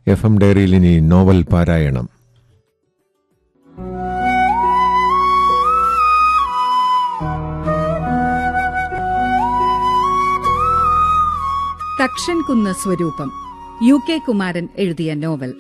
F M ഡയറിയിൽ ഇനി novel പാരായണം തക്ഷൻ കുന്ന് സ്വരൂപം യു കെ കുമാരൻ എഴുതിയ നോവൽ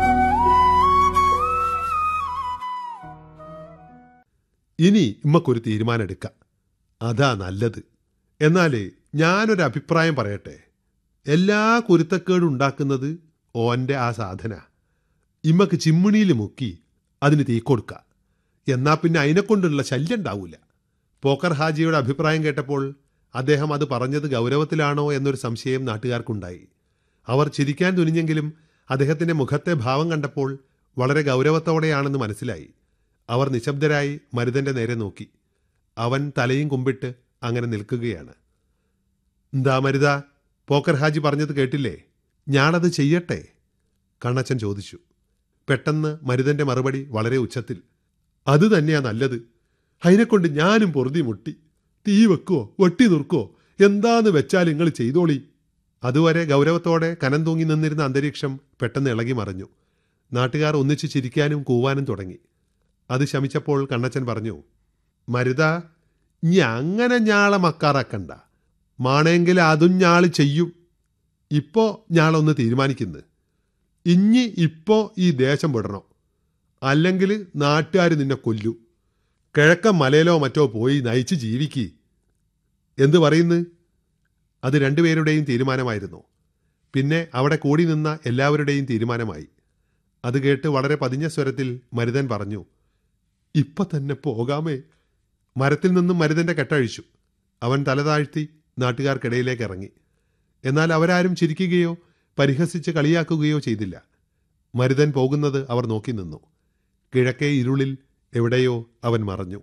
ഇനി ഇമ്മക്കൊരു തീരുമാനം എടുക്കാം അതാ നല്ലത് എന്നാലേ ഞാനൊരു അഭിപ്രായം പറയട്ടെ എല്ലാ കുരുത്തക്കേടും ഉണ്ടാക്കുന്നത് ഓന്റെ ആ സാധന ഇമ്മക്ക് ചിമ്മിണിയിൽ മുക്കി അതിന് തീ കൊടുക്ക എന്നാ പിന്നെ അതിനെക്കൊണ്ടുള്ള ശല്യം ഉണ്ടാവൂല പോക്കർ ഹാജിയുടെ അഭിപ്രായം കേട്ടപ്പോൾ അദ്ദേഹം അത് പറഞ്ഞത് ഗൗരവത്തിലാണോ എന്നൊരു സംശയം നാട്ടുകാർക്കുണ്ടായി അവർ ചിരിക്കാൻ തുനിഞ്ഞെങ്കിലും അദ്ദേഹത്തിന്റെ മുഖത്തെ ഭാവം കണ്ടപ്പോൾ വളരെ ഗൗരവത്തോടെയാണെന്ന് മനസ്സിലായി അവർ നിശബ്ദരായി മരുതന്റെ നേരെ നോക്കി അവൻ തലയും കുമ്പിട്ട് അങ്ങനെ നിൽക്കുകയാണ് എന്താ മരുത പോക്കർ ഹാജി പറഞ്ഞത് കേട്ടില്ലേ ഞാനത് ചെയ്യട്ടെ കണ്ണച്ചൻ ചോദിച്ചു പെട്ടെന്ന് മരുതന്റെ മറുപടി വളരെ ഉച്ചത്തിൽ അത് തന്നെയാ നല്ലത് അതിനെക്കൊണ്ട് ഞാനും പൊറുതി മുട്ടി തീ വെക്കുവോ വെട്ടി നുറുക്കോ എന്താന്ന് വെച്ചാൽ നിങ്ങൾ ചെയ്തോളി അതുവരെ ഗൗരവത്തോടെ കനം തൂങ്ങി നിന്നിരുന്ന അന്തരീക്ഷം പെട്ടെന്ന് ഇളകി മറിഞ്ഞു നാട്ടുകാർ ഒന്നിച്ച് ചിരിക്കാനും കൂവാനും തുടങ്ങി അത് ശമിച്ചപ്പോൾ കണ്ണച്ചൻ പറഞ്ഞു മരുത ഇനി അങ്ങനെ ഞാളെ മക്കാറാക്കണ്ട മാണെങ്കിൽ അതും ഞാള് ചെയ്യും ഇപ്പോ ഞാളൊന്ന് തീരുമാനിക്കുന്നു ഇഞ്ഞി ഇപ്പോ ഈ ദേശം വിടണം അല്ലെങ്കിൽ നാട്ടുകാർ നിന്നെ കൊല്ലു കിഴക്കൻ മലയിലോ മറ്റോ പോയി നയിച്ച് ജീവിക്കി എന്ത് പറയുന്നു അത് രണ്ടുപേരുടെയും തീരുമാനമായിരുന്നു പിന്നെ അവിടെ കൂടി നിന്ന എല്ലാവരുടെയും തീരുമാനമായി അത് കേട്ട് വളരെ പതിഞ്ഞ സ്വരത്തിൽ മരുതൻ പറഞ്ഞു ഇപ്പൊ തന്നെ പോകാമേ മരത്തിൽ നിന്നും മരുതന്റെ കെട്ടഴിച്ചു അവൻ തലതാഴ്ത്തി നാട്ടുകാർക്കിടയിലേക്ക് ഇറങ്ങി എന്നാൽ അവരാരും ചിരിക്കുകയോ പരിഹസിച്ച് കളിയാക്കുകയോ ചെയ്തില്ല മരുതൻ പോകുന്നത് അവർ നോക്കി നിന്നു കിഴക്കേ ഇരുളിൽ എവിടെയോ അവൻ മറഞ്ഞു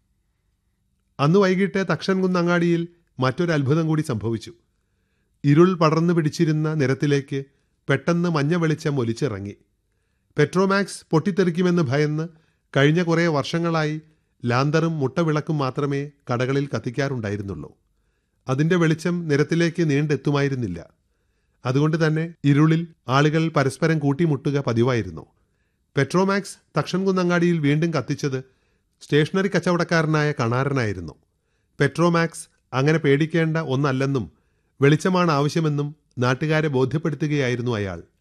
അന്ന് വൈകിട്ട് തക്ഷൻകുന്നങ്ങാടിയിൽ മറ്റൊരു അത്ഭുതം കൂടി സംഭവിച്ചു ഇരുൾ പടർന്നു പിടിച്ചിരുന്ന നിരത്തിലേക്ക് പെട്ടെന്ന് മഞ്ഞ വെളിച്ചം ഒലിച്ചിറങ്ങി പെട്രോമാക്സ് പൊട്ടിത്തെറിക്കുമെന്ന് ഭയന്ന് കഴിഞ്ഞ കുറേ വർഷങ്ങളായി ലാന്തറും മുട്ടവിളക്കും മാത്രമേ കടകളിൽ കത്തിക്കാറുണ്ടായിരുന്നുള്ളൂ അതിന്റെ വെളിച്ചം നിരത്തിലേക്ക് നീണ്ടെത്തുമായിരുന്നില്ല അതുകൊണ്ട് തന്നെ ഇരുളിൽ ആളുകൾ പരസ്പരം കൂട്ടിമുട്ടുക പതിവായിരുന്നു പെട്രോമാക്സ് തക്ഷൻകുന്നങ്ങാടിയിൽ വീണ്ടും കത്തിച്ചത് സ്റ്റേഷനറി കച്ചവടക്കാരനായ കണാരനായിരുന്നു പെട്രോമാക്സ് അങ്ങനെ പേടിക്കേണ്ട ഒന്നല്ലെന്നും വെളിച്ചമാണ് ആവശ്യമെന്നും നാട്ടുകാരെ ബോധ്യപ്പെടുത്തുകയായിരുന്നു അയാൾ